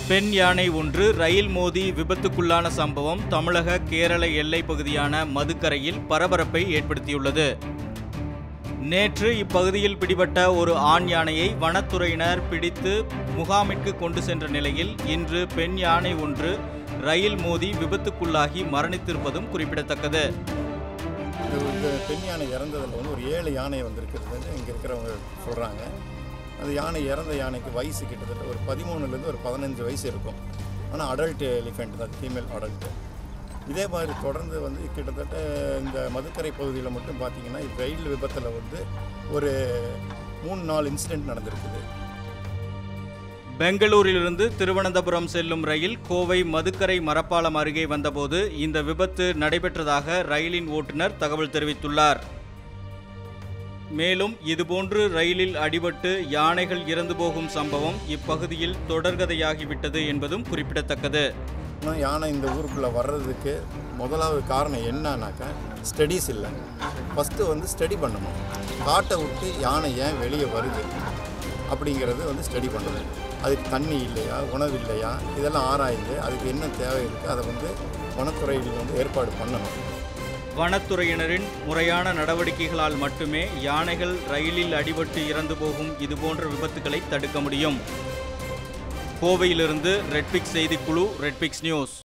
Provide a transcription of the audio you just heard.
பெண் யானை ஒன்று ரயில் மோதி விபத்துக்குள்ளான சம்பவம் தமிழக கேரள எல்லைப் பகுதியான மதுக்கரையில் பரபரப்பை ஏற்படுத்தியுள்ளது நேற்று இப்பகுதியில் பிடிபட்ட ஒரு ஆண் யானையை வனத்துறையினர் பிடித்து முகாமிற்கு கொண்டு சென்ற நிலையில் இன்று பெண் யானை ஒன்று ரயில் மோதி விபத்துக்குள்ளாகி மரணித்திருப்பதும் குறிப்பிடத்தக்கது இது இந்த பெண் யானை இறந்ததில் வந்து ஒரு ஏழு யானை வந்திருக்கிறதுன்னு இங்கே இருக்கிறவங்க சொல்கிறாங்க அந்த யானை இறந்த யானைக்கு வயசு கிட்டத்தட்ட ஒரு பதிமூணுலேருந்து ஒரு பதினஞ்சு வயசு இருக்கும் ஆனால் அடல்ட் எலிஃபெண்ட் தான் ஃபீமேல் அடல்ட்டு இதே மாதிரி தொடர்ந்து வந்து கிட்டத்தட்ட இந்த மதுக்கரை பகுதியில் மட்டும் பார்த்தீங்கன்னா ரயில் விபத்தில் வந்து ஒரு மூணு நாலு இன்சிடெண்ட் நடந்திருக்குது பெங்களூரிலிருந்து திருவனந்தபுரம் செல்லும் ரயில் கோவை மதுக்கரை மரப்பாலம் அருகே வந்தபோது இந்த விபத்து நடைபெற்றதாக ரயிலின் ஓட்டுநர் தகவல் தெரிவித்துள்ளார் மேலும் இதுபோன்று ரயிலில் அடிபட்டு யானைகள் இறந்து போகும் சம்பவம் இப்பகுதியில் தொடர்கதையாகிவிட்டது என்பதும் குறிப்பிடத்தக்கது ஆனால் யானை இந்த ஊருக்குள்ளே வர்றதுக்கு முதலாவது காரணம் என்னன்னாக்கா ஸ்டடீஸ் இல்லை ஃபஸ்ட்டு வந்து ஸ்டடி பண்ணணும் காட்டை விட்டு யானை ஏன் வெளியே வருது அப்படிங்கிறது வந்து ஸ்டடி பண்ணணும் அதுக்கு தண்ணி இல்லையா உணவு இல்லையா இதெல்லாம் ஆராய்ந்து அதுக்கு என்ன தேவை இருக்குது அதை வந்து வனத்துறையில் வந்து ஏற்பாடு பண்ணணும் வனத்துறையினரின் முறையான நடவடிக்கைகளால் மட்டுமே யானைகள் ரயிலில் அடிபட்டு இறந்து போகும் இதுபோன்ற விபத்துகளை தடுக்க முடியும் கோவையிலிருந்து ரெட்பிக்ஸ் செய்திக்குழு ரெட்பிக்ஸ் நியூஸ்